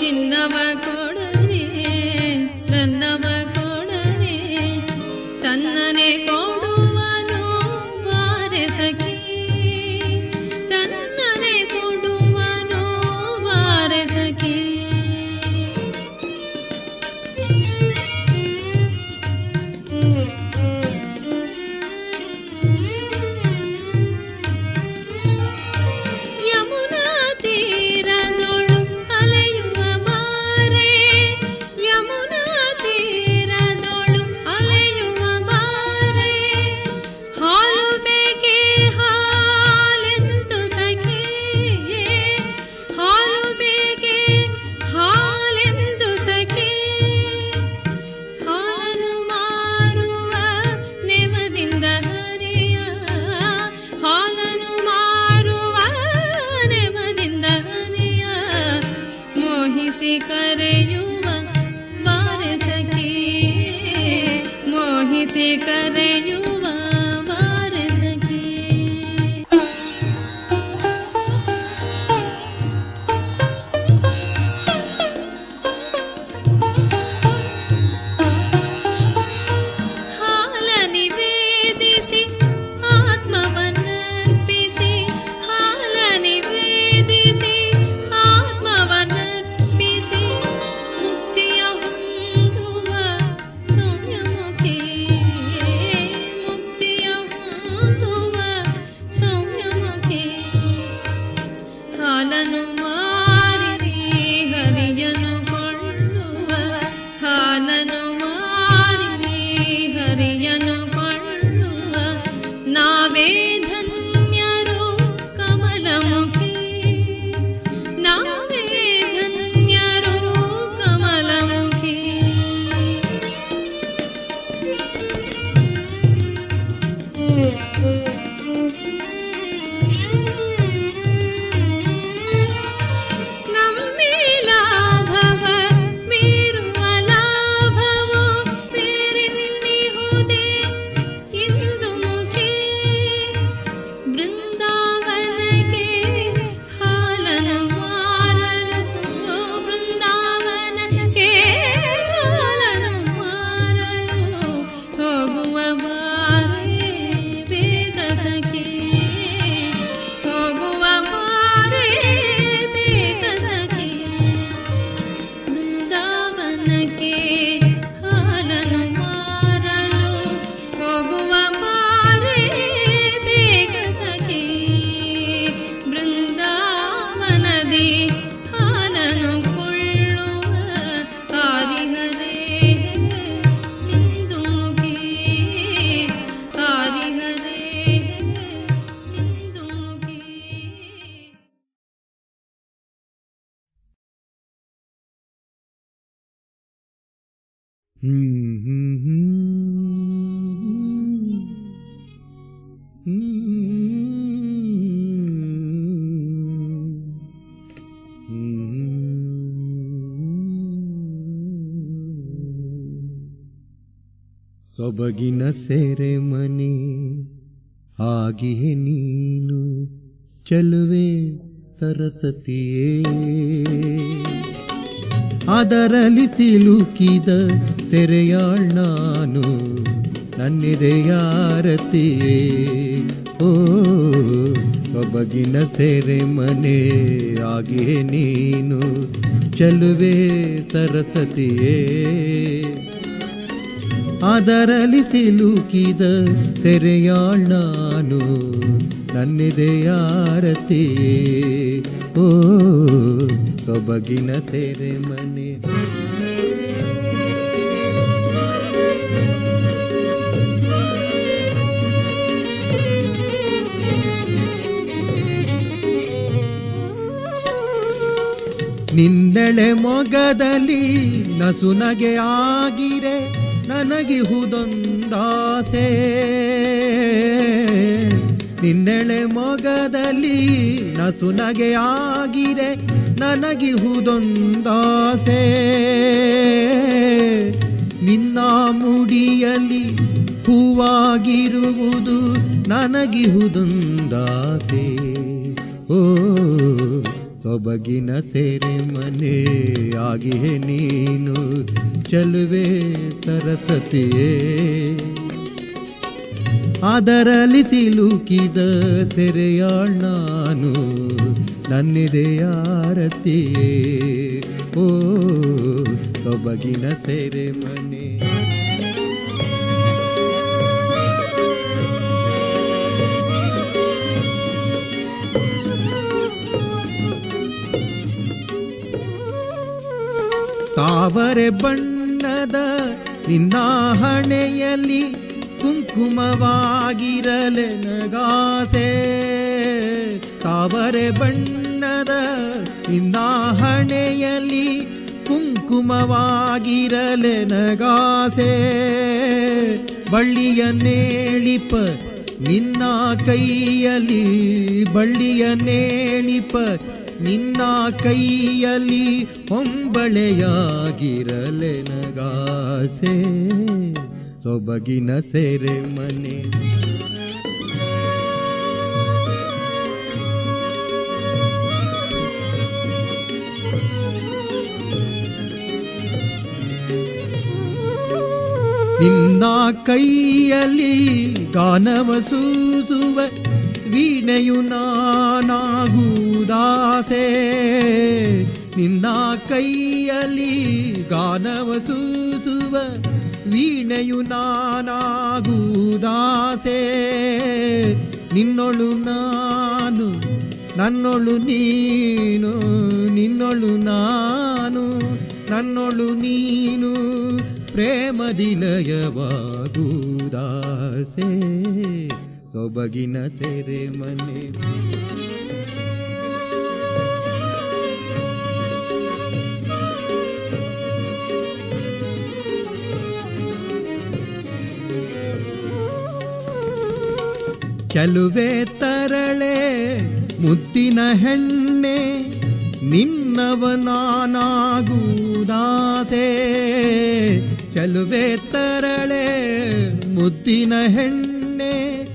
ಚಿನ್ನವ ಕೊಡದೆ ರನ್ನವ ಕೊಡದೆ ತನ್ನನೆ ಕೊಡುವನು ಬಾರೆ ಸಖಿ ತನ್ನನೆ ಕೊಡುವನು ಬಾರೆ ಸಖಿ ಯಮುನಾ ತೀರದೊಳು ಅಲೆಯುವ ಬಾರೆ ಯಮುನಾ ತೀರದೊಳು ಅಲೆಯುವ ಬಾರೆ ಹಾಲು ಬೇಕೆ ಹಾಲೆಂದು ಸಖಿ ಹಾಲು ಬೇಕೆ ಹಾಲೆಂದು ಸಖಿ ಹಾಲನ್ನು ಮಾರುವ ನೆವದಿಂದ ಹರಿಯ ಹಾಲನ್ನು ಮಾರುವ ನೆವದಿಂದ ಹರಿಯ ಮೋಹಿಸಿ ಕರೆಯುವ ಬಾರೆ ಸಖಿ ಮೋಹಿಸಿ ಕರೆಯುವ ಬಾರೆ ಸಖಿ ಹಾಲ ನಿವೇದಿಸಿ ಆತ್ಮವನ್ನರ್ಪಿಸಿ ಹಾಲ ನಿವೇದಿಸಿ ಆತ್ಮವನ್ನರ್ಪಿಸಿ ಮುಕ್ತಿಯ ಹೊಂದುವ ಸೌಮ್ಯಮುಖಿ ಮುಕ್ತಿಯ ಹೊಂದುವ ಸೌಮ್ಯಮುಖಿ ಹಾಲನು ಮಾರಿರಿ ಹರಿಯನು ಕೊಳ್ಳುವ ಹಾಲನು ಮಾರಿರಿ ಹರಿಯನು ಕೊಳ್ಳುವ ನಾವೇ ಧನ್ಯರು ಕಮಲಮುಖಿ ನಾವೇ ಧನ್ಯರು ಕಮಲಮುಖಿ ನಮ್ಮೇ ಲಾಭವ ಮೀರುವ ಲಾಭವು ಬೇರೆನ್ನಿಹುದೇ ಇಂದು ಮುಖಿ ಬೃಂದಾವನಕ್ಕೆ ಹಾಲನು ಮಾರಲು ಬೃಂದಾವನಕ್ಕೆ ಹಾಲನು ಮಾರಲು ಹೋಗುವ ಬಾರೆ ಬೇಗ ಸಖಿ ಹೋಗುವ ಬಾರೆ ಬೇಗ ಸಖಿ ಬೃಂದಾವನಕ್ಕೆ ಹಾಲನು ಮಾರಲು ಹೋಗುವ ಬಾರೆ ಬೇಗ ಸಖಿ ಬೃಂದಾವನದಿ ಹಾಲನು ಕೊಳ್ಳುವ ಆರಿಹರೇ ನಿಂದು ಮುಖಿ ಆರಿಹರೇ ನಿಂದು ಮುಖಿ ಹ್ಮ್ ಹ್ಮ್ ಹ್ಮ್ ಹ್ಮ್ ಸೊಬಗಿನ ಸೆರೆ ಮನೆ ಆಗಿಯೇ ನೀನು ಚಲುವೆ ಸರಸ್ವತಿಯೇ ಅದರಲ್ಲಿ ಸಿಲುಕಿದ ಸೆರೆಯಾಳ್ ನಾನು ನನ್ನೆದೆಯಾರತಿಯೇ ಓ ಸೊಬಗಿನ ಸೆರೆ ಮನೆ ಆಗಿಯೇ ನೀನು ಚಲುವೆ ಸರಸ್ವತಿಯೇ ಅದರಲ್ಲಿ ಸಿಲುಕಿದ ಸೆರೆಯಾಳ್ ನಾನು ನನ್ನೆದೆಯಾರತಿಯೇ ಓ ಸೊಬಗಿನ ಸೆರೆ ಮನೆ ನಿನ್ನೆಳೆ ಮೊಗದಲ್ಲಿ ನಸುನಗೆ ಆಗಿರೆ ನನಗಿಹುದೊಂದಾಸೆ ನಿನ್ನೆಳೆ ಮೊಗದಲ್ಲಿ ನಸುನಗೆ ಆಗಿರೆ ನನಗಿಹುದೊಂದಾಸೆ ನಿನ್ನ ಮುಡಿಯಲ್ಲಿ ಹೂವಾಗಿರುವುದು ನನಗಿಹುದೊಂದಾಸೆ ಓ ಸೊಬಗಿನ ಸೆರೆ ಮನೆ ಆಗಿಹೆ ನೀನು ಚಲುವೆ ಸರಸ್ವತಿಯೇ ಅದರಲ್ಲಿ ಸಿಲುಕಿದ ಸೆರೆಯಾಳ್ ನಾನು ನನ್ನಿದೆಯಾರತಿಯೇ ಓ ಸೊಬಗಿನ ಸೆರೆ ಮನೆ ತಾವರೆ ಬಣ್ಣದ ನಿನ್ನ ಹಣೆಯಲ್ಲಿ ಕುಂಕುಮವಾಗಿರಲೆ ನಗಾಸೆ ತಾವರೆ ಬಣ್ಣದ ನಿನ್ನ ಹಣೆಯಲ್ಲಿ ಕುಂಕುಮವಾಗಿರಲೆ ನಗಾಸೆ ಬಳ್ಳಿಯ ನೇಳಿಪ ನಿನ್ನ ಕೈಯಲ್ಲಿ ಬಳ್ಳಿಯ ನೇಳಿಪ ನಿನ್ನ ಕೈಯಲ್ಲಿ ಹೊಂಬಳೆಯಾಗಿರಲೆ ನಗಾಸೆ ಸೊಬಗಿನ ಸೆರೆ ಮನೆ ನಿನ್ನ ಕೈಯಲ್ಲಿ ಗಾನವ ಸೂಸುವ ವೀಣೆಯು ನಾನಾಗುವುದಾಸೆ ನಿನ್ನ ಕೈಯಲ್ಲಿ ಗಾನವ ಸೂಸುವ ವೀಣೆಯು ನಾನಾಗುವುದಾಸೆ ನಿನ್ನೊಳು ನಾನು ನನ್ನೊಳು ನೀನು ನಿನ್ನೊಳು ನಾನು ನನ್ನೊಳು ನೀನು ಪ್ರೇಮದಿಲಯವಾಗುವುದಾಸೆ ಸೊಬಗಿನ ಸೆರೆ ಮನೆ ಚಲುವೆ ತರಳೆ ಮುದ್ದಿನ ಹೆಣ್ಣೆ ನಿನ್ನವನಾನಾಗುವುದಾಸೆ ಚಲುವೆ ತರಳೆ ಮುದ್ದಿನ ಹೆಣ್ಣೆ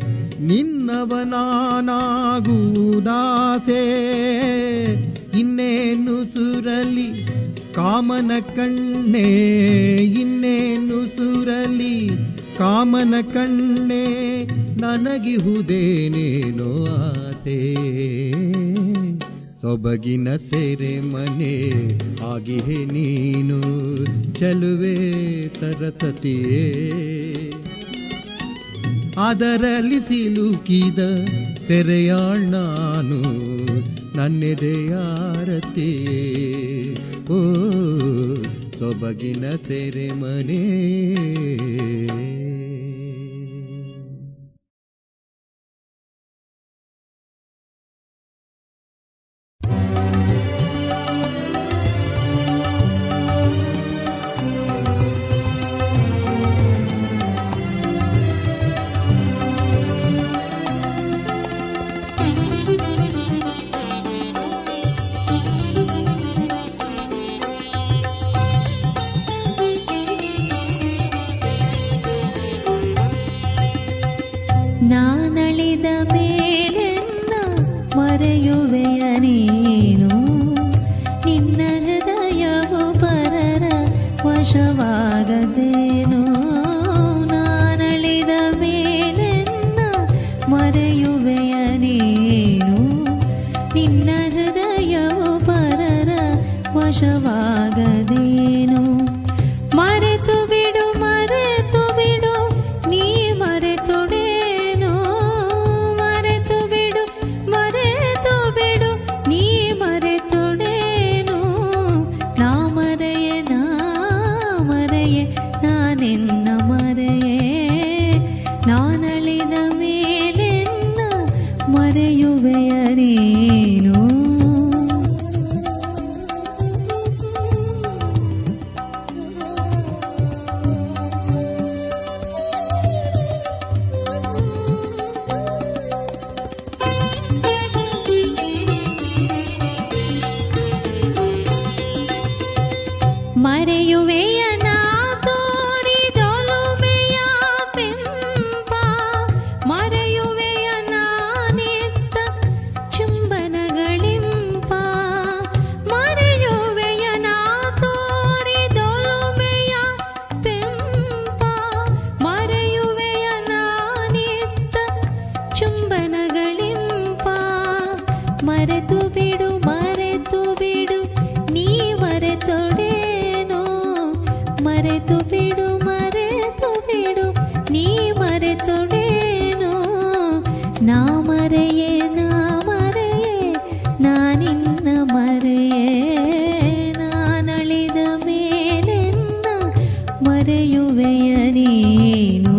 ನಿನ್ನವನಾನಾಗುವುದಾಸೆ ಇನ್ನೇನು ಸುರಲಿ ಕಾಮನ ಕಣ್ಣೆ ಇನ್ನೇನು ಸುರಲಿ ಕಾಮನ ಕಣ್ಣೆ ನನಗಿಹುದೇನೇನೋ ಆಸೆ ಸೊಬಗಿನ ಸೆರೆ ಮನೆ ಆಗಿಹೆ ನೀನು ಚಲುವೆ ಸರಸತಿಯೇ ಅದರಲ್ಲಿ ಸಿಲುಕಿದ ಸೆರೆಯಾಳ್ ನಾನು ನನ್ನೆದೆಯಾರತಿಯೇ ಓ ಸೊಬಗಿನ ಸೆರೆ ಮನೆ Thank you. ಮರೆಯುವೆಯ ನೀನು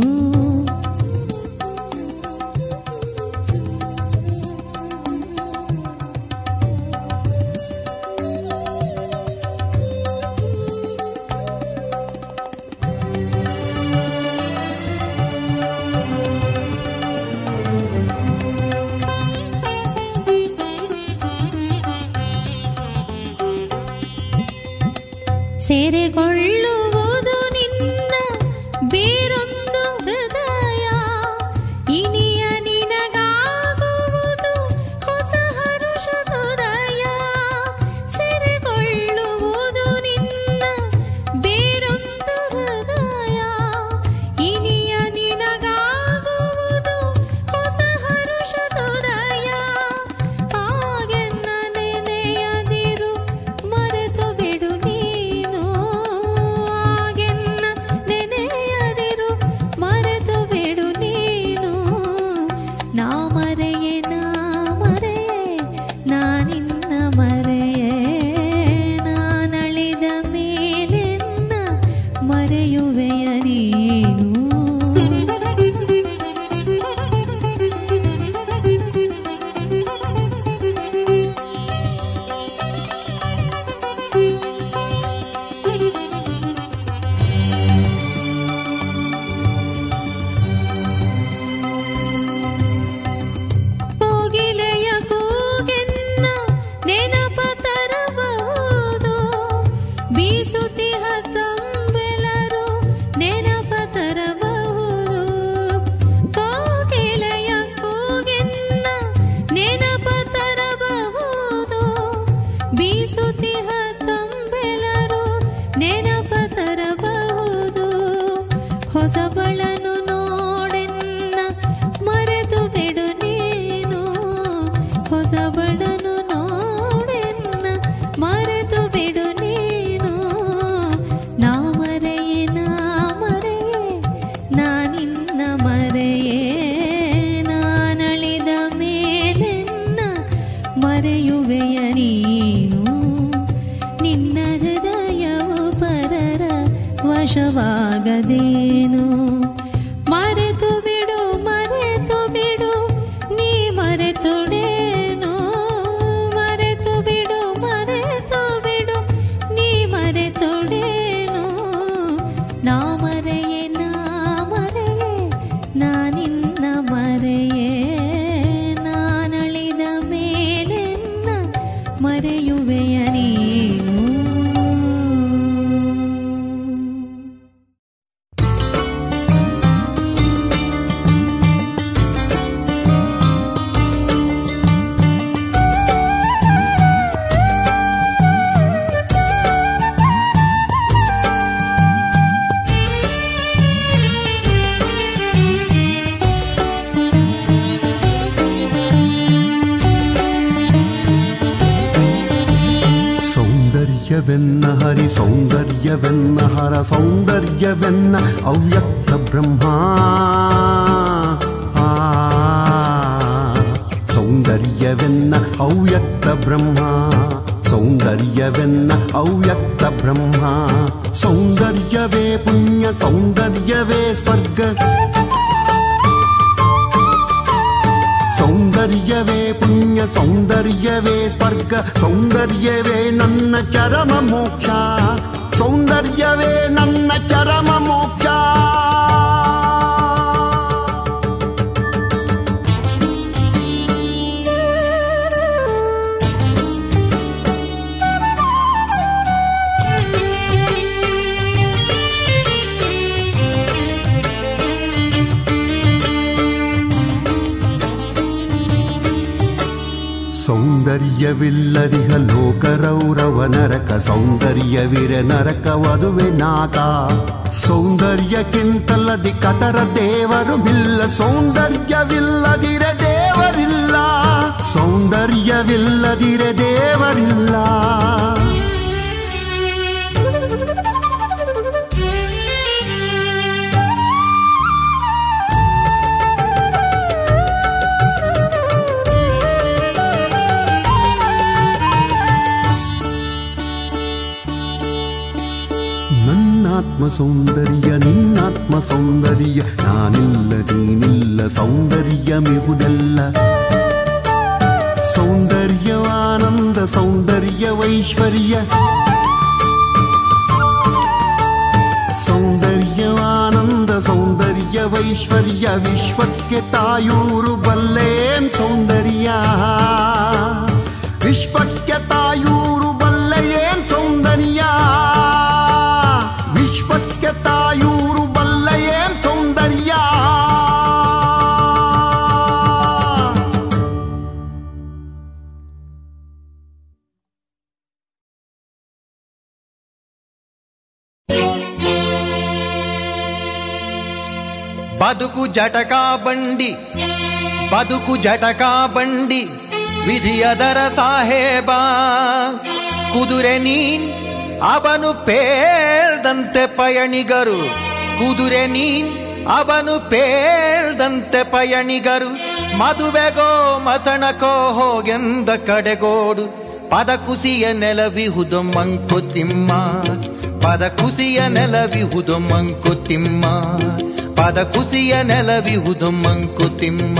ಸೇರೆಗೊಳ್ಳುವುದು ನಿನ್ನ ಬೇರೊಂದು ಹೃದಯ ಇನಿಯ ನಿನಗಾಗುವುದು ಹೊಸ ಹರುಷ ಹೃದಯ ಸೆರೆಗೊಳ್ಳುವುದು ನಿನ್ನ ಬೇರೊಂದು ಹೃದಯ ಇನಿಯ ನಿನಗಾಗುವುದು ಹೊಸ ಹರುಷ ಹೃದಯ ಹಾಗೆನ್ನ ನೆನೆಯದಿರು ಮರೆತು ಬಿಡು ನೀನು ಹಾಗೆನ್ನ ನೆನೆಯದಿರು ಮರೆತು ಬಿಡು ನೀನು ನಾ ಮರೆಯೇ ನಾ ಮರೆಯೇ ನಾನಿನ್ನ ಮರೆಯೇ ನಾನಳಿದ ಮೇಲೆನ್ನ ಮರೆಯುವೆಯ ನೀನು ಕೋಗಿಲೆಯ ಕೂಗೆನ್ನ ನೆನಪ ತರಬಹುದು ಬೀಸುತ್ತಿಹ ತಂಬೆಲರು ನೆನಪ ತರಬಹುದು ಕೋಗಿಲೆಯ ಕೂಗೆನ್ನ ನೆನಪ ತರಬಹುದು ಬೀಸುತ್ತಿಹ ತಂಬೆಲರು ನೆನಪ ತರಬಹುದು ಹೊಸಬಳನು ನೋಡೆನ್ನ ಮರೆತು ಬಿಡು ನೀನು ಹೊಸಬಳನು ನೋಡೆನ್ನ ಮರೆತು ಬಿಡು ನೀನು ನಾ ಮರೆಯೇ ನಾ ಮರೆಯೇ ನಾನಿನ್ನ ಮರೆಯೇ ನಾನಳಿದ ಮೇಲೆನ್ನ ಮರೆಯುವೆಯ ನೀನು ನಿನ್ನ ಹೃದಯವು ಪರರ ವಶವಾಗದೇನು ಮರೆತು ಬಿಡು ಮರೆತು ಬಿಡು ನೀ ಮರೆತುಡೇನು ಮರೆತು ಬಿಡು ಮರೆತು ಬಿಡು ನೀ ಮರೆತುಡೇನು ನಾ ಮರೆಯೇ ನಾ ಮರೆಯೇ ನಾನಿನ್ನ ಮರೆಯೇ ನಾನಳಿದ ಮೇಲೆನ್ನ ಮರೆಯುವೆಯ ನೀನು ಸೌಂದರ್ಯವೆನ್ನ ಹರಿ ಸೌಂದರ್ಯವೆನ್ನ ಹರ ಸೌಂದರ್ಯವೆನ್ನ ಅವ್ಯಕ್ತ ಬ್ರಹ್ಮ ಆ, ಸೌಂದರ್ಯವೆನ್ನ ಅವ್ಯಕ್ತ ಬ್ರಹ್ಮ ಸೌಂದರ್ಯವೆನ್ನ ಅವ್ಯಕ್ತ ಬ್ರಹ್ಮ ಸೌಂದರ್ಯವೇ ಪುಣ್ಯ ಸೌಂದರ್ಯವೇ ಸ್ವರ್ಗ ಸೌಂದರ್ಯವೇ ಪುಣ್ಯ ಸೌಂದರ್ಯವೇ ಸ್ವರ್ಗ ಸೌಂದರ್ಯವೇ ನನ್ನ ಚರಮ ಮೋಕ್ಷ ಸೌಂದರ್ಯವೇ ನನ್ನ ಚರಮ ಮೋಕ್ಷ ಸೌಂದರ್ಯವಿಲ್ಲದಿಹ ಲೋಕರೌರವ ನರಕ ಸೌಂದರ್ಯವಿರ ನರಕವದುವೆ ನಾಕ ಸೌಂದರ್ಯಕ್ಕಿಂತಲ್ಲದಿ ಕಟರ ದೇವರು ಬಿಲ್ಲ ಸೌಂದರ್ಯವಿಲ್ಲದಿರ ದೇವರಿಲ್ಲ ಸೌಂದರ್ಯವಿಲ್ಲದಿರ ದೇವರಿಲ್ಲ ನನ್ನಾತ್ಮ ಸೌಂದರ್ಯ ನಿನ್ನಾತ್ಮ ಸೌಂದರ್ಯ ನಾನಿಲ್ಲ ನೀನಿಲ್ಲ ಸೌಂದರ್ಯಮಿಹುದೆಲ್ಲ ಸೌಂದರ್ಯವಾನಂದ ಸೌಂದರ್ಯವೈಶ್ವರ್ಯ ಸೌಂದರ್ಯವಾನಂದ ಸೌಂದರ್ಯವೈಶ್ವರ್ಯ ವಿಶ್ವಕ್ಕೆ ತಾಯೂರು ಬಲ್ಲೇನ್ ಸೌಂದರ್ಯ ವಿಶ್ವಕ್ಕೆ ತಾಯೂರು ಬಲ್ಲೆಯೇನ್ ಸೌಂದರ್ಯ ವಿಶ್ವಕ್ಕೆ ತಾಯೂರು ಬಲ್ಲೆಯೇನ್ ಸೌಂದರ್ಯ ಬದುಕು ಜಟಕಾ ಬಂಡಿ ಬದುಕು ಜಟಕಾ ಬಂಡಿ ವಿಧಿಯದರ ಸಾಹೇಬ ಕುದುರೆ ನೀನ್ ಅವನು ಪೇಳ್ದಂತೆ ಪಯಣಿಗರು ಕುದುರೆ ನೀನ್ ಅವನು ಪೇಳ್ದಂತೆ ಪಯಣಿಗರು ಮದುವೆಗೋ ಮಸಣಕೋ ಹೋಗೆಂದ ಕಡೆಗೋಡು ಪದ ಕುಸಿಯ ನೆಲವಿಹುದು ಮಂಕುತಿಮ್ಮ ಪದ ಕುಸಿಯ ನೆಲವಿಹುದು ಮಂಕುತಿಮ್ಮ ಪದ ಕುಸಿಯ ನೆಲವಿಹುದು ಮಂಕುತಿಮ್ಮ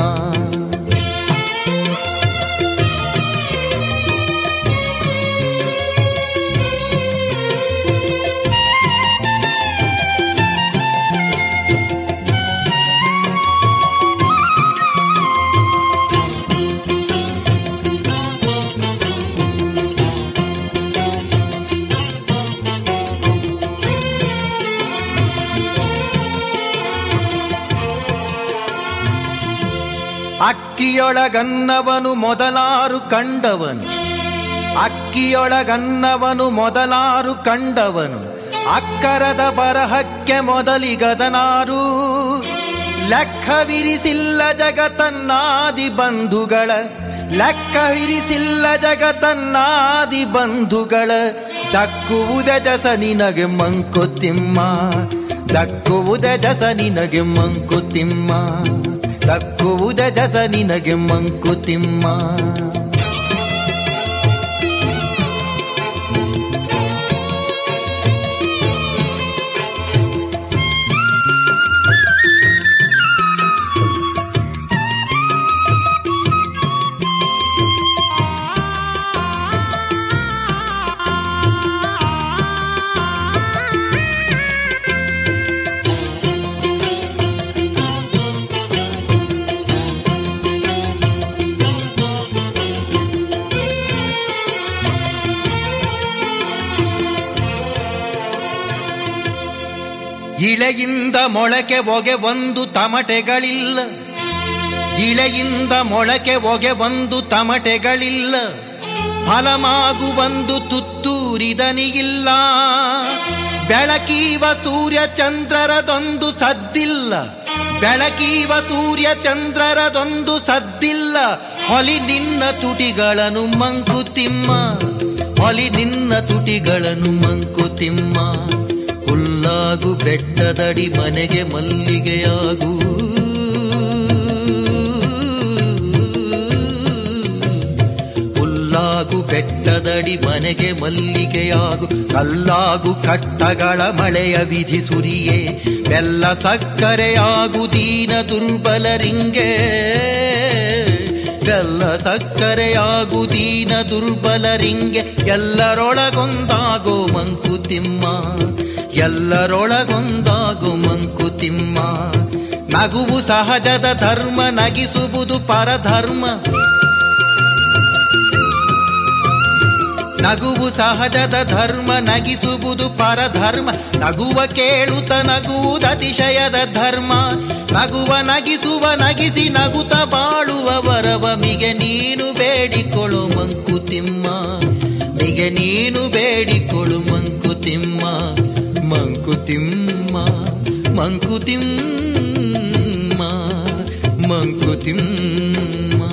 ಅಕ್ಕಿಯೊಳಗನ್ನವನು ಮೊದಲಾರು ಕಂಡವನು ಅಕ್ಕಿಯೊಳಗನ್ನವನು ಮೊದಲಾರು ಕಂಡವನು ಅಕ್ಕರದ ಬರಹಕ್ಕೆ ಮೊದಲಿಗದನಾರು ಲೆಕ್ಕವಿರಿಸಿಲ್ಲ ಜಗತನ್ನಾದಿ ಬಂಧುಗಳ ಲೆಕ್ಕವಿರಿಸಿಲ್ಲ ಜಗತನ್ನಾದಿ ಬಂಧುಗಳ ದಕ್ಕುವುದ ಜಸ ನಿನಗೆ ಮಂಕುತಿಮ್ಮ ದಕ್ಕುವುದ ಜಸ ನಿನಗೆ ಮಂಕುತಿಮ್ಮ ದಕ್ಕುವುದ ಜಸ ನಿನಗೆ ಮಂಕುತಿಮ್ಮ ಇಳೆಯಿಂದ ಮೊಳಕೆ ಒಗೆ ಒಂದು ತಮಟೆಗಳಿಲ್ಲ ಇಳೆಯಿಂದ ಮೊಳಕೆ ಒಗೆ ಒಂದು ತಮಟೆಗಳಿಲ್ಲ ಫಲಮಾಗು ಒಂದು ತುತ್ತೂರಿದನಿಗಿಲ್ಲ ಬೆಳಕೀವ ಸೂರ್ಯ ಚಂದ್ರರದೊಂದು ಸದ್ದಿಲ್ಲ ಬೆಳಕೀವ ಸೂರ್ಯ ಚಂದ್ರರದೊಂದು ಸದ್ದಿಲ್ಲ ಹೊಲಿ ನಿನ್ನ ತುಟಿಗಳನ್ನು ಮಂಕುತಿಮ್ಮ ಹೊಲಿ ನಿನ್ನ ತುಟಿಗಳನ್ನು ಮಂಕುತಿಮ್ಮ ಹುಲ್ಲಾಗು ಬೆಟ್ಟದಡಿ ಮನೆಗೆ ಮಲ್ಲಿಗೆಯಾಗು ಹುಲ್ಲಾಗು ಬೆಟ್ಟದಡಿ ಮನೆಗೆ ಮಲ್ಲಿಗೆಯಾಗು ಕಲ್ಲಾಗು ಕಟ್ಟಗಳ ಮಳೆಯ ವಿಧಿ ಸುರಿಯೇ ಬೆಲ್ಲ ಸಕ್ಕರೆಯಾಗು ದೀನ ದುರ್ಬಲರಿಂಗೆ ಬೆಲ್ಲ ಸಕ್ಕರೆಯಾಗು ದೀನ ದುರ್ಬಲರಿಂಗೆ ಎಲ್ಲರೊಳಗೊಂದಾಗೋ ಮಂಕುತಿಮ್ಮ ಎಲ್ಲರೊಳಗೊಂದಾಗು ಮಂಕುತಿಮ್ಮ ನಗುವು ಸಹಜದ ಧರ್ಮ ನಗಿಸುವುದು ಪರಧರ್ಮ ನಗುವು ಸಹಜದ ಧರ್ಮ ನಗಿಸುವುದು ಪರಧರ್ಮ ನಗುವ ಕೇಳುತ್ತ ನಗುವುದು ಅತಿಶಯದ ಧರ್ಮ ನಗುವ ನಗಿಸುವ ನಗಿಸಿ ನಗುತ್ತ ಬಾಳುವ ವರವ ಮಿಗೆ ನೀನು ಬೇಡಿಕೊಳ್ಳು ಮಂಕುತಿಮ್ಮ ಮಿಗೆ ನೀನು ಬೇಡಿಕೊಳ್ಳು ಮಂಕುತಿಮ್ಮ ಮಂಕುತಿಮ್ಮ ಮಂಕುತಿಮ್ಮ ಮಂಕುತಿಮ್ಮ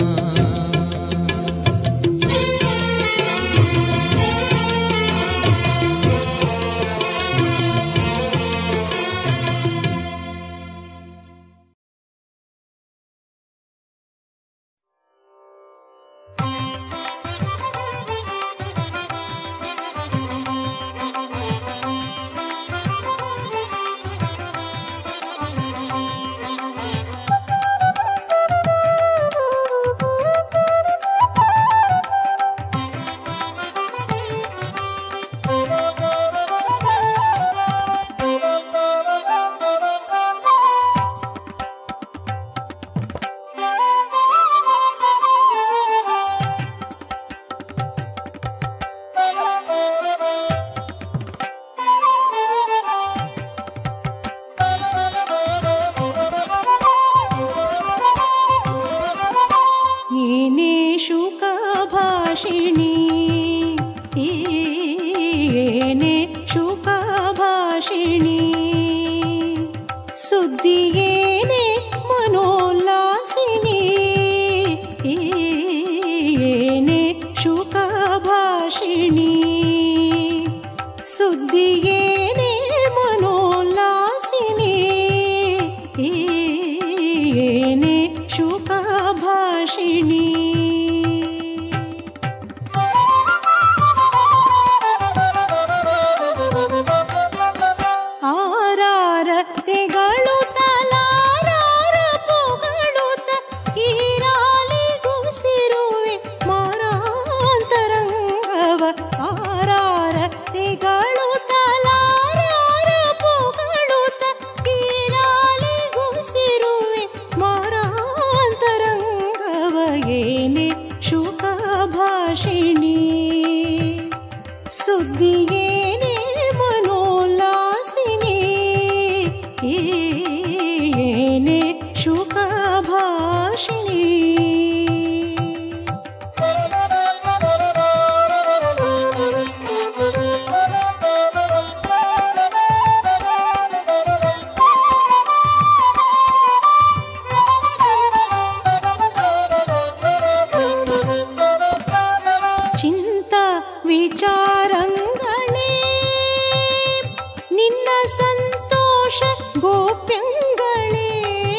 ಭಾಷಿಣಿ ಏನೆ ಶುಕ ಭಾಷಿಣಿ ಸುದ್ದಿಯೇನೆ ಮನೋಲ್ಲಾಸಿನಿ ಏನೆ ಶುಕ ಭಾಷಿಣಿ ಸುದ್ದಿಯೇನೆ ಮನೋಲ್ಲಾಸಿನಿ ಏನೆ ಶುಕ ಭಾಷಿಣಿ ಆರಾರತೆಗಳು ತಲಾರಾರ ಪುಗಳುತ್ತ ಹೀರಾಲಿಗುಸಿರುವೆ ಮಾರಾಂತರಂಗವ ಆರಾರತೆಗಳು ತಲಾರಾರ ಪುಗಳುತ್ತ ಹೀರಾಲಿಗುಸಿರುವೆ ಮಾರಾಂತರಂಗವ ಏನೆ ಶುಕ ಭಾಷಿಣಿ ಸುದ್ದಿಯೇನೆ ಮನೋಲ್ಲಾಸಿನಿ ಏನೆ ಶುಕ ಭಾಷಿಣಿ ಚಿಂತ ವಿಚಾರಂಗಳೇ ನಿನ್ನ ಸಂತೋಷ ಗೋಪ್ಯಂಗಳೇ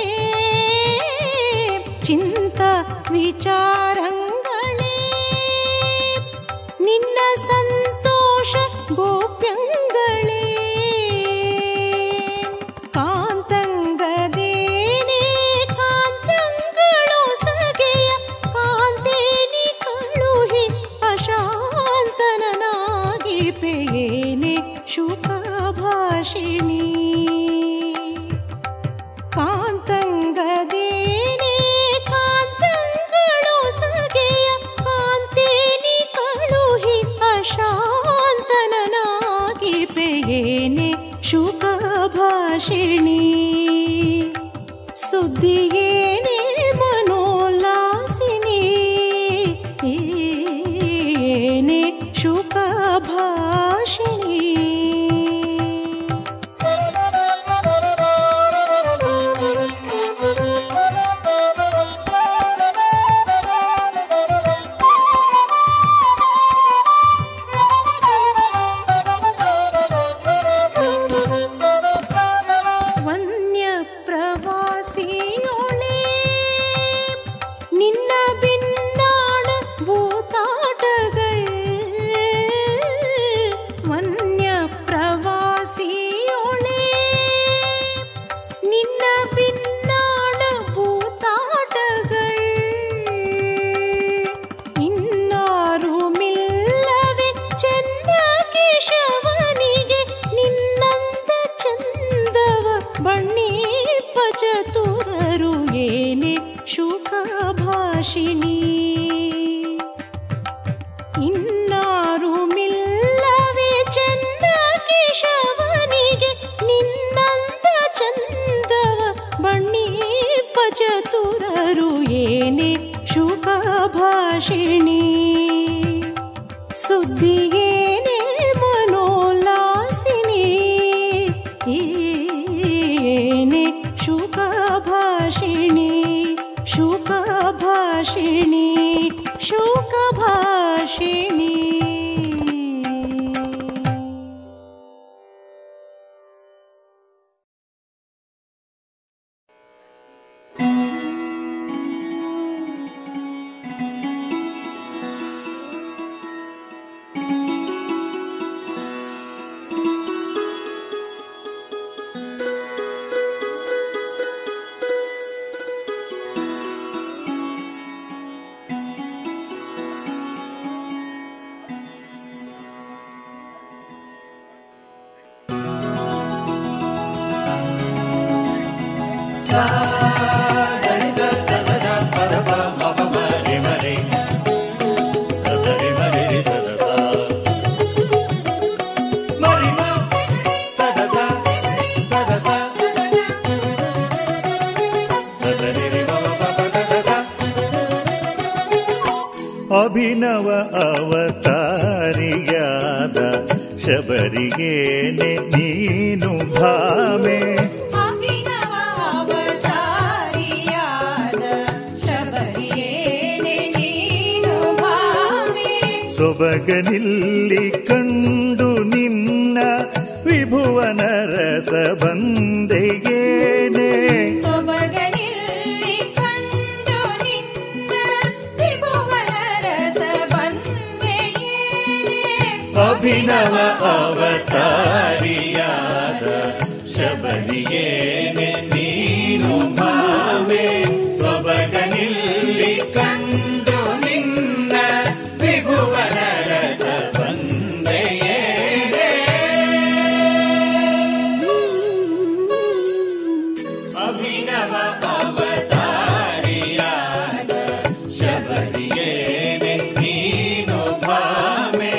ಚಿಂತ ವಿಚಾರಂಗಳೇ ನಿನ್ನ ಸಂತೋಷ ಗೋಪ್ಯಂಗಳೇ ಕಾಂತಂಗದೇನೆ ಕಾಂತಂಗಳು ಸಗೆಯ ಕಾಂತೇನಿ ಕಳುಹಿ ಅಶಾಂತನನಾಗಿ ಪೇನೆ ಶುಕ ಭಾಷಿಣಿ ಕಾಂತಂಗದೇನೆ ಕಾಂತಂಗಳು ಸಗೆಯ ಕಾಂತೇನಿ ಕಳುಹಿ ಅಶಾಂತನನಾಗಿ ಪೇನೆ ಶುಕ ಭಾಷಿಣಿ ಸುದ್ದಿಯೇನೆ ಮನೋಲ್ಲಾಸಿನಿ ಏನೆ ಶುಕ ಭಾಷಿಣಿ ವನ್ಯ ಪ್ರವಾಸಿಯೊಳೆ ನಿನ್ನ ಭಿನ್ನಾಣ ಭೂತಾಟಗಳ್ ವನ್ಯ ಪ್ರವಾಸಿಯೊಳೆ ನಿನ್ನ ಭಿನ್ನಾಣ ಭೂತಾಟಗಳ್ ಇನ್ನಾರು ಮಿಲ್ಲವೆ ಚೆನ್ನ ಕೇಶವನಿಗೆ ನಿನ್ನಂದ ಚಂದವ ಬಣ್ಣೀಪ ಚತುರರು ಏನೆ ಶುಕ ಭಾಷಿಣಿ ಇನ್ನಾರು ಮಿಲ್ಲವೆ ಚೆನ್ನ ಕೇಶವನಿಗೆ ನಿನ್ನಂದ ಚಂದವ ಬಣ್ಣೀಪ ಚತುರರು ಏನೆ ಶುಕ ಭಾಷಿಣಿ ಸುದ್ದಿಯೇನೆ ಮನೋಲ್ಲಾಸಿನಿ ಏನೆ ಶುಕ ಭಾಷಿಣಿ ಶುಕ ಭಾಷಿಣಿ ಶುಕ ಭಾಷಿಣಿ ಅಭಿನವ ಅವತಾರಿಯಾದ ಶಬರಿಗೇನೆ ನೀನು ಭಾಮೆ ಅಭಿನವ ಅವತಾರಿಯಾದ ಶಬರಿಯೇನೆ ನೀನು ಭಾಮೆ ಸೊಬಗನಿಲ್ಲಿ ಕಂಡು ನಿನ್ನ ವಿಭುವನ ರಸ ಬಂದೆಯೇನೆ ಸೊಬಗನಿಲ್ಲಿ ಕಂಡು ನಿನ್ನ ವಿಭುವನ ರಸ ಬಂದೆಯೇನೆ ಅಭಿನವ ಅವತಾರಿಯಾದ ಶಬರಿಯೇನೆ ನೀನು ಭಾವೆ ಸೊಬಗನಿಲ್ಲಿ ಕಂಡು ನಿನ್ನ ವಿಭುವನ ರಸ ಬಂದೆಯೇನೆ ಅಭಿನವ ಅವತಾರಿಯಾದ ಶಬರಿಯೇನೆ ನೀನು ಭಾವೆ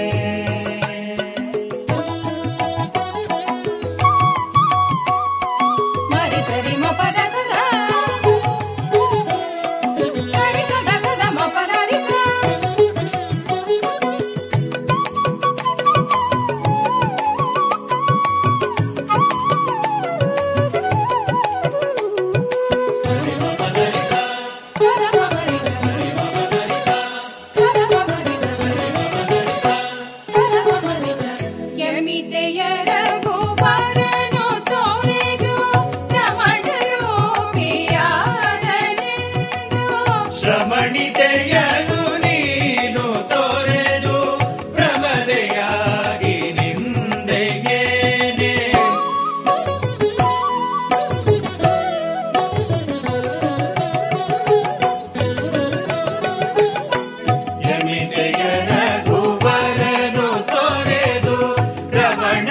ಮರಿ ಸರಿ ಮ ಪದ ಸದ ಸರಿ ಸದ ಸದ ಮ ಪದ ರಿ ಸ ಯಮಿತೆಯರ ಗೋಬರನು ತೋರೆದು ರಮಣರೂಪಿಯಾದನೆಂದು ಶ್ರಮಣಿತೆಯನು ನೀನು ತೊರೆದು ಪ್ರಮದೆಯಾಗಿ ನಿಂದೆಯೇನೆ ಯಮಿತೆಯರ ಕುವರನು ತೊರೆದು ರಮಣ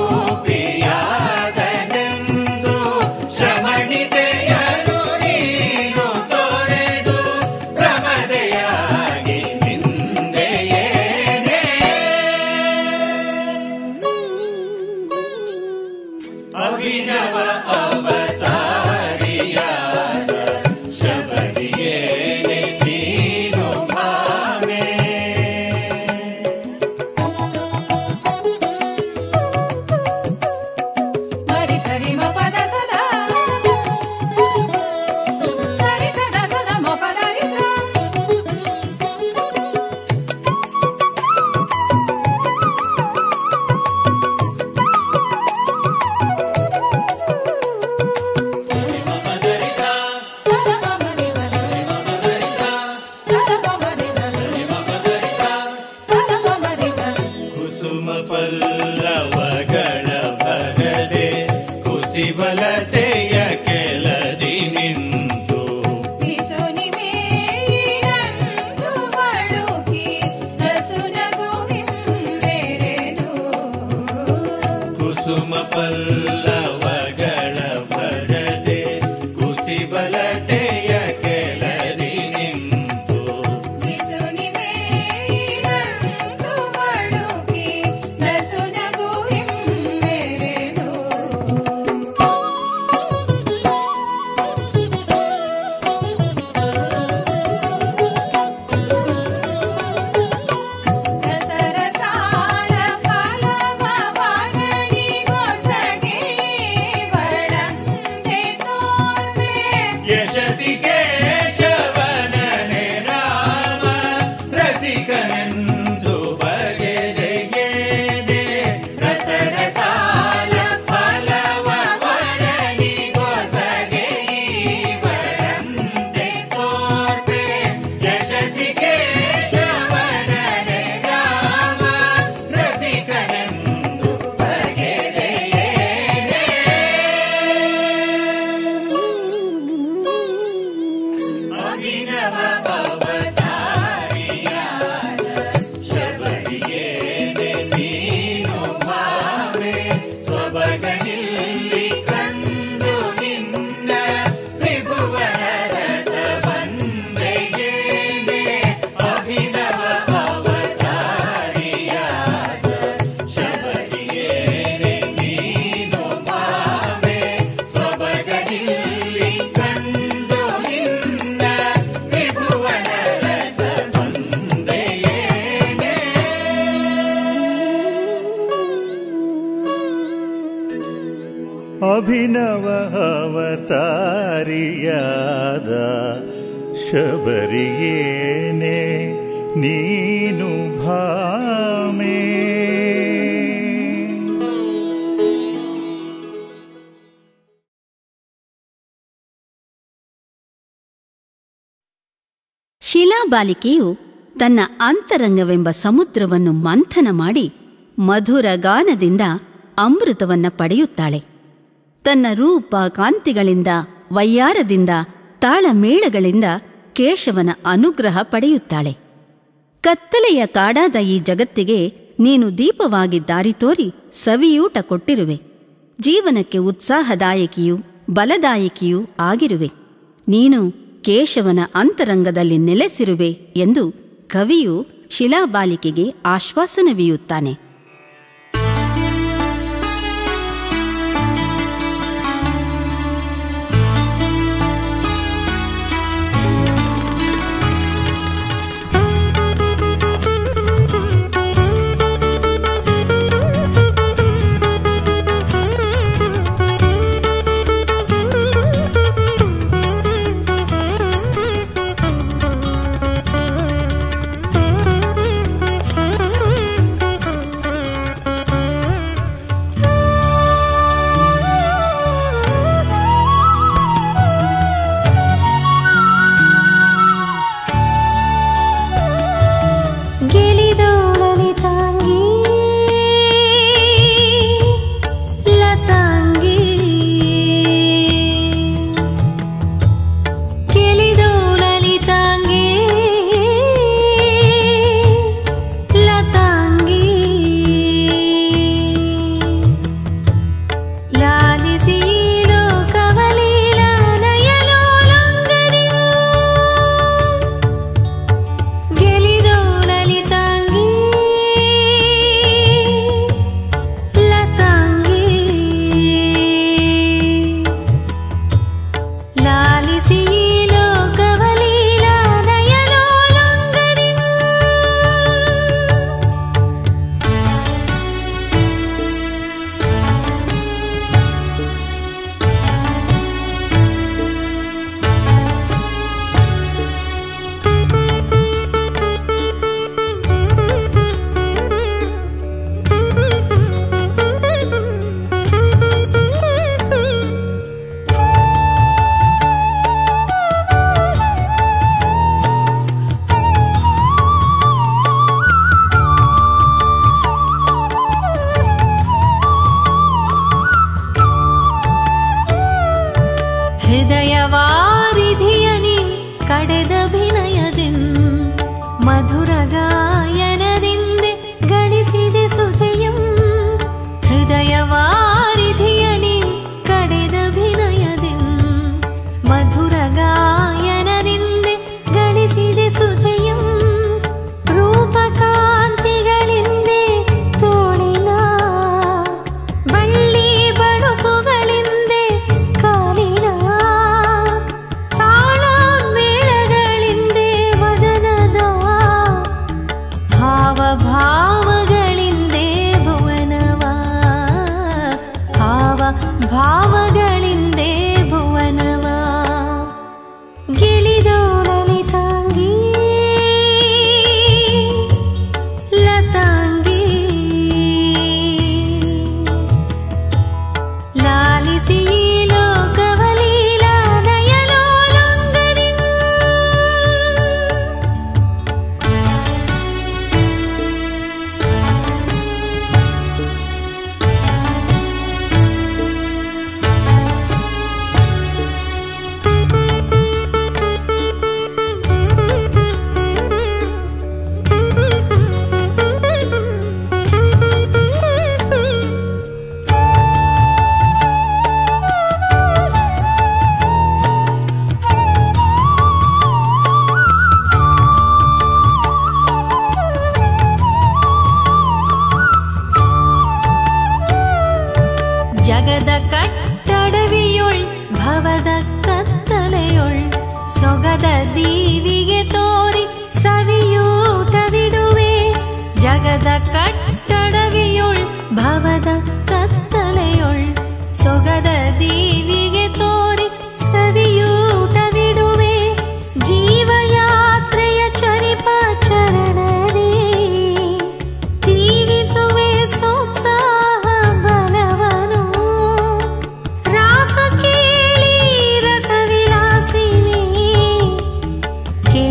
ರೂಪಿಯಾದನೆಂದು ಶ್ರಮಣಿತೆಯನು ನೀನು ತೊರೆದು ಪ್ರಮದೆಯಾಗಿ ನಿಂದೆಯೇನೆ ಅಭಿನವ ಅವತಾರಿಯಾದ ಶಬರಿಯೇನೆ ನೀನು ಭಾವೆ ಮರಿ ಸರಿ ಮ ಪದ ಸದ ಸರಿ ಸದ ಸದ ಮ ಪದ ರಿ ಸ ಶಬರಿಯೇನೆ ನೀನು ಭಾಮೆ ಶಿಲಾಬಾಲಿಕೆಯು ತನ್ನ ಅಂತರಂಗವೆಂಬ ಸಮುದ್ರವನ್ನು ಮಂಥನ ಮಾಡಿ ಮಧುರ ಗಾನದಿಂದ ಅಮೃತವನ್ನ ಪಡೆಯುತ್ತಾಳೆ ತನ್ನ ರೂಪ ಕಾಂತಿಗಳಿಂದ ವಯ್ಯಾರದಿಂದ ತಾಳಮೇಳಗಳಿಂದ ಕೇಶವನ ಅನುಗ್ರಹ ಪಡೆಯುತ್ತಾಳೆ ಕತ್ತಲೆಯ ಕಾಡಾದ ಈ ಜಗತ್ತಿಗೆ ನೀನು ದೀಪವಾಗಿ ದಾರಿ ತೋರಿ ಸವಿಯೂಟ ಕೊಟ್ಟಿರುವೆ ಜೀವನಕ್ಕೆ ಉತ್ಸಾಹದಾಯಕಿಯೂ ಬಲದಾಯಕಿಯೂ ಆಗಿರುವೆ ನೀನು ಕೇಶವನ ಅಂತರಂಗದಲ್ಲಿ ನೆಲೆಸಿರುವೆ ಎಂದು ಕವಿಯು ಶಿಲಾಬಾಲಿಕೆಗೆ ಆಶ್ವಾಸನವೀಯುತ್ತಾನೆ ಗೆಲಿದೋಳಲಿ ತಾಂಗಿ ಲತಾಂಗಿ ಗೆಲಿದೋಳಲಿ ತಾಂಗಿ ಲತಾಂಗಿ ಲಾಲಿಸಿ ಲೋಕವಲೀಲ ನಯಲೋಲಂಗದಿ ಗೆಲಿದೋಳಲಿ ತಾಂಗಿ ಲತಾಂಗಿ ಲಾಲಿಸಿ ಲೋಕವಲೀಲ ನಯಲೋಲಂಗದಿ ಹೃದಯವಾರಿಧಿಯನಿ ಕಡೆದಭಿನಯದಿನ್ ಮಧುರ ಗಾಯನದಿಂದೆ ಗಳಿಸಿದೆ ಸುಸೆಯಂ ಹೃದಯವಾರಿಧಿಯನಿ ಕಡೆದಭಿನಯದಿನ್ ಮಧುರ ಗಾಯನದಿಂದೆ ಗಳಿಸಿದೆ ಸುಸೆಯಂ ರೂಪಕಾಂತಿಗಳಿಂದೆ ತೋಳಿನ ಬಳ್ಳಿ ಬಳುಕುಗಳಿಂದೆ ಕಾಲಿನ ತಾಳ ಮೇಳಗಳಿಂದೆ ವದನದ ಭಾವ ಭಾವಗಳಿಂದೆ ಭುವನವ ಭಾವ ಭಾವಗಳಿಂದೆ ಭುವನವ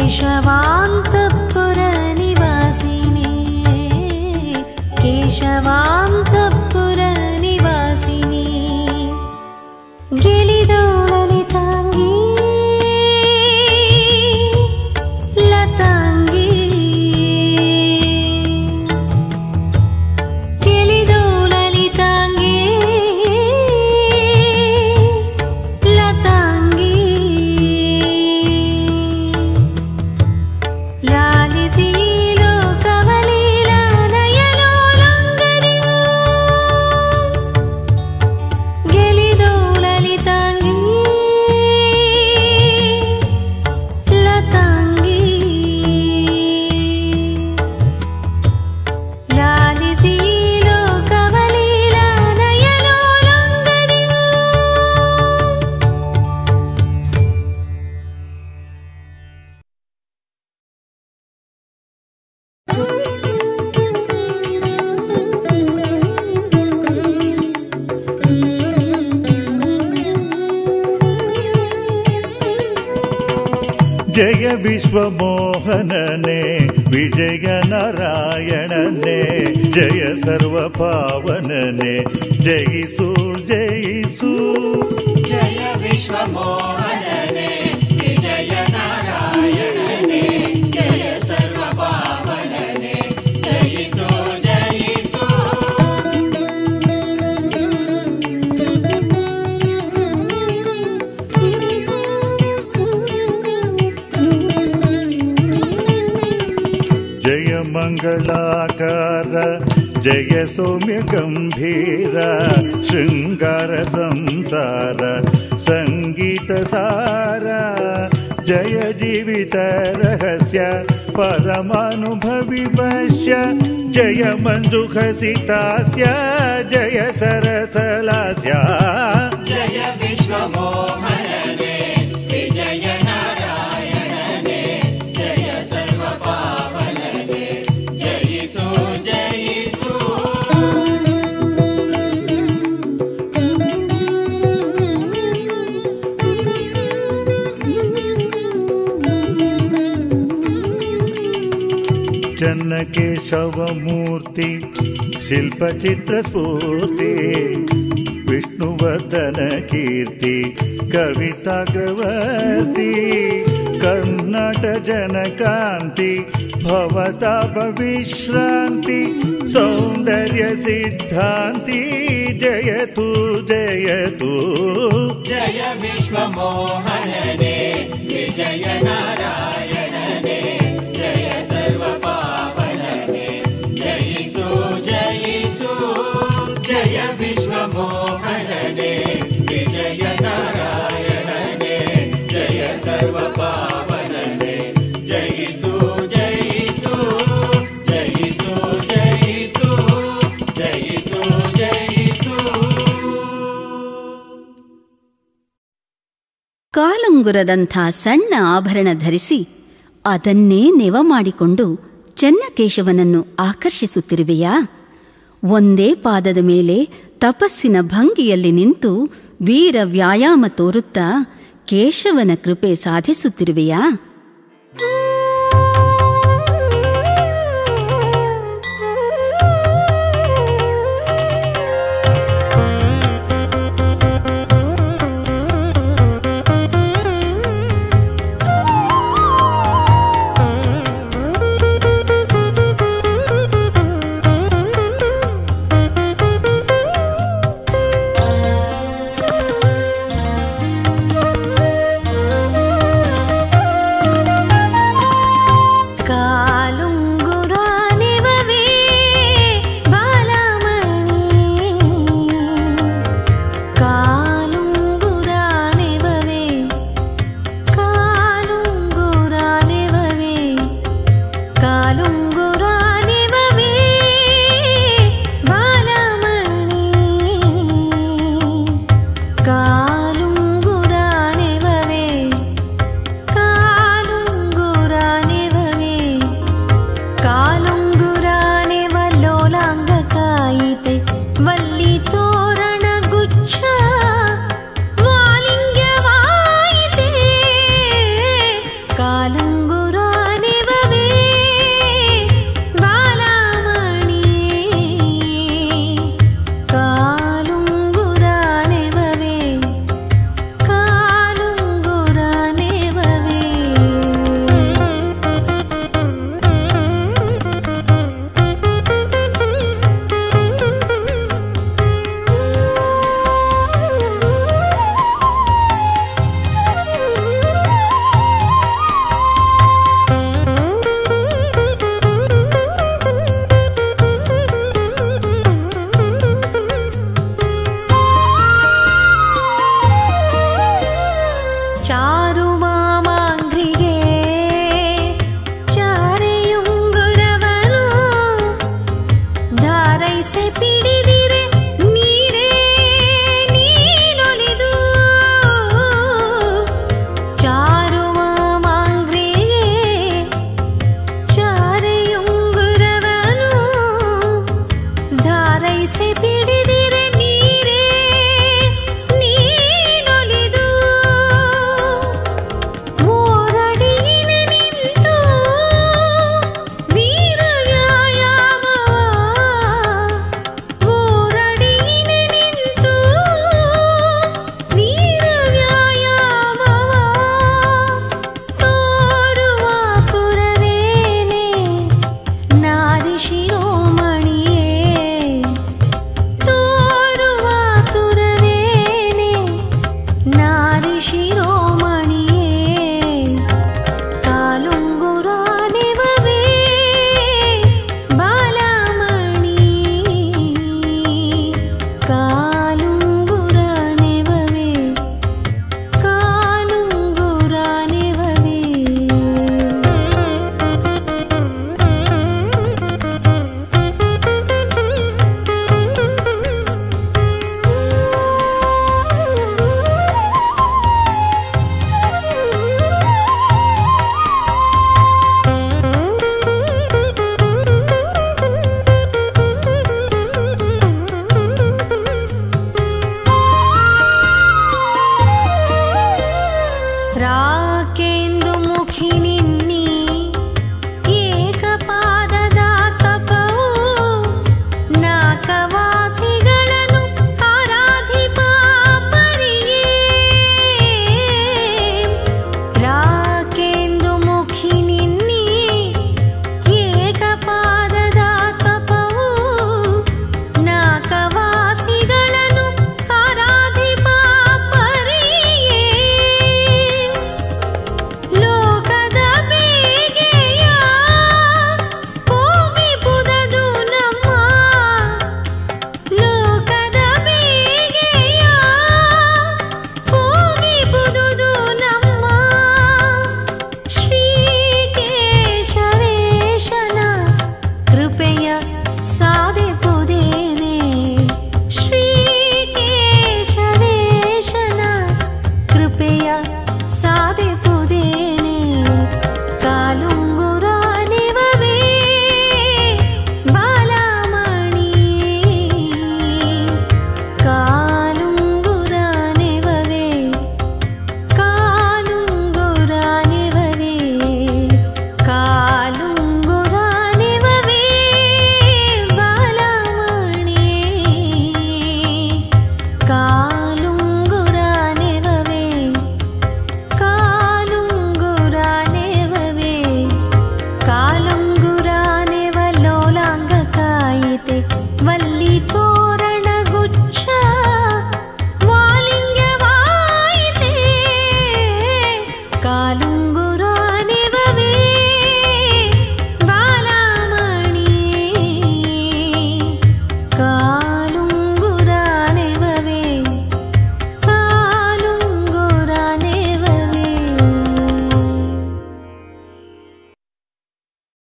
केशवान्तपुरनिवासिनी केशवान्तपुरनिवासिनी ಗೆಲಿದೋಳಲಿತಾಂಗಿ ಲತಾಂಗಿ ಗೆಲಿದೋಳಲಿತಾಂಗಿ ಲತಾಂಗಿ ಲಾಲಿಸಿ ಲೋಕವಲೀಲಾ ನಯನೋಲಂಗದಿವು ಗೆಲಿದೋ ಲಲಿತಾಂಗಿ ಲತಾಂಗಿ ಲಾಲಿಸಿ ಲೋಕವಲೀಲ ನಯನೋಲಂಗದಿವು ಜಯ ವಿಶ್ವಮೋಹನನೆ ವಿಜಯ ನಾರಾಯಣನೆ ಜಯ ಸರ್ವ ಪಾವನನೆ ಜಯಿಸು ಜಯಿಸು ಜಯ ವಿಶ್ವಮೋಹನನೆ ವಿಜಯ ನಾರಾಯಣನೆ ಜಯ ಸರ್ವ ಪಾವನನೆ ಜಯಿಸೋ ಜಯಿಸೋ ಜಯ ಮಂಗಳಾಕಾರ ಜಯ ಸೌಮ್ಯ ಗಂಭೀರ ಶೃಂಗಾರ ಸಂಸಾರ ಸಂಗೀತ ಸಾರ ಜಯ ಜೀವಿತ ರಹಸ್ಯ ಪರಮಾನುಭವಿ ವಶ್ಯ ಜಯ ಮಂಜುಖಸಿತಾಸ್ಯ ಜಯ ಸರಸಲಾಸ್ಯ ಜಯ ವಿಶ್ವಮೋಹನನೆ ವಿಜಯ ನಾರಾಯಣನೆ ಜಯ ಸರ್ವ ಪಾವನನೆ ಜಯಿಸೋ ಜಯಿಸೋ ಚನ್ನಕೇಶವಮೂರ್ತಿ ಶಿಲ್ಪಚಿತ್ರ ಸ್ಫೂರ್ತಿ ವಿಷ್ಣುವರ್ಧನ ಕೀರ್ತಿ ಕವಿತಾಗ್ರವರ್ತಿ ಕರ್ನಾಟ ಜನಕಾಂತಿ ಭವತಾಪ ವಿಶ್ರಾಂತಿ ಸೌಂದರ್ಯ ಸಿದ್ಧಾಂತಿ ಜಯತು ಜಯತು ಜಯ ವಿಶ್ವಮೋಹನನೆ ವಿಜಯ ನಾರಾಯಣನೆ ಜಯ ಸರ್ವ ಪಾವನನೆ ಜಯಿಸೋ ಜಯಿಸೋ ಜಯ ವಿಶ್ವಮೋಹನನೆ ವಿಜಯ ನಾರಾಯಣನೆ ಜಯ ಸರ್ವ ಪಾವನನೆ ಜಯಿಸೋ ಜಯಿಸೋ ಜಯಿಸೋ ಜಯಿಸೋ ಜಯಿಸೋ ಜಯಿಸೋ ಕಾಲುಂಗುರದಂಥ ಸಣ್ಣ ಆಭರಣ ಧರಿಸಿ ಅದನ್ನೇ ನೆವ ಮಾಡಿಕೊಂಡು ಚೆನ್ನಕೇಶವನನ್ನು ಆಕರ್ಷಿಸುತ್ತಿರುವೆಯಾ ಒಂದೇ ಪಾದದ ಮೇಲೆ ತಪಸ್ಸಿನ ಭಂಗಿಯಲ್ಲಿ ನಿಂತು ವೀರ ವ್ಯಾಯಾಮ ತೋರುತ್ತಾ ಕೇಶವನ ಕೃಪೆ ಸಾಧಿಸುತ್ತಿರುವೆಯಾ ಚಾರು ಮಾಮಾಂಗ್ರಿಗೆ ಚಾರೆಯುಂಗುರವನು ಧಾರೈಸೆ ಪಿಡಿದಿರೆ ನೀರೇ ನೀನೊಲಿದು ಚಾರು ಮಾಮಾಂಗ್ರಿಗೆ ಚಾರೆಯುಂಗುರವನು ಧಾರೈಸೆ ಪಿಡಿದಿರೆ ನೀರೇ ನೀನೊಲಿದು ಓರಡಿಯಿನ ನಿಂತು ವೀರ ವ್ಯಾಯಾಮ ಓರಡಿಯಿನ ನಿಂತು ವೀರ ವ್ಯಾಯಾಮ ತೋರುವ ಪುರವೇನೆ ನಾರಿ ಶಿರೋಮಣಿಯೇ ತೋರುವ ತುರವೇನೆ ನಾರಿ ಶಿರೋಮಣಿಯೇ ಕಾಲುಂಗುರ ನೆವವೇ ಬಾಲಮಣಿ ಕಾಲುಂಗುರ ನೆವವೇ ಕಾಲುಂಗುರ ನೆವವೇ ರಾಕೆಂದು ಮುಖಿ ನಿನ್ನಿ ಏಕಪಾದದ ತಪವು ನಾಕವಾಸಿಗಳನ್ನು ಆರಾಧಿಪ ಪರಿಯೇ ರಾಕೆಂದು ಮುಖಿ ನಿನ್ನಿ ಏಕಪಾದದ ತಪವು ನಾಕವಾಸಿಗಳನ್ನು ಆರಾಧಿಪ ಪರಿಯೇ ಲೋಕದ ಬೇಗೆಯ ಹೋಗಿಬುದದು ನಮ್ಮ ಲೋಕದ ಬೇಗೆಯ ಹೋಗಿಬುದುದು ನಮ್ಮ ಶ್ರೀಕೇಶವೇಶನ ಕೃಪೆಯ ಸಾಧಿಪುದೇನೆ ಶ್ರೀಕೇಶವೇಶನ ಕೃಪೆಯ ಸಾಧಿಪುದೇನೆ ಕಾಲುಂಗುರ ನೆವವೇ ಬಾಲಮಣಿ ಕಾಲುಂಗುರ ನೆವವೇ ಕಾಲುಂಗುರ ನೆವವೇ ಕಾಲುಂಗುರ ನೆವವೇ ಬಾಲಮಣಿ ಕಾಲುಂಗುರ ನೆವವೇ ಕಾಲುಂಗುರ ನೆವವೇ ಕಾಲುಂಗುರ ನೆವಲೋಲಾಂಗ ಕಾಯಿತೆ ವಲ್ಲಿ ತೋ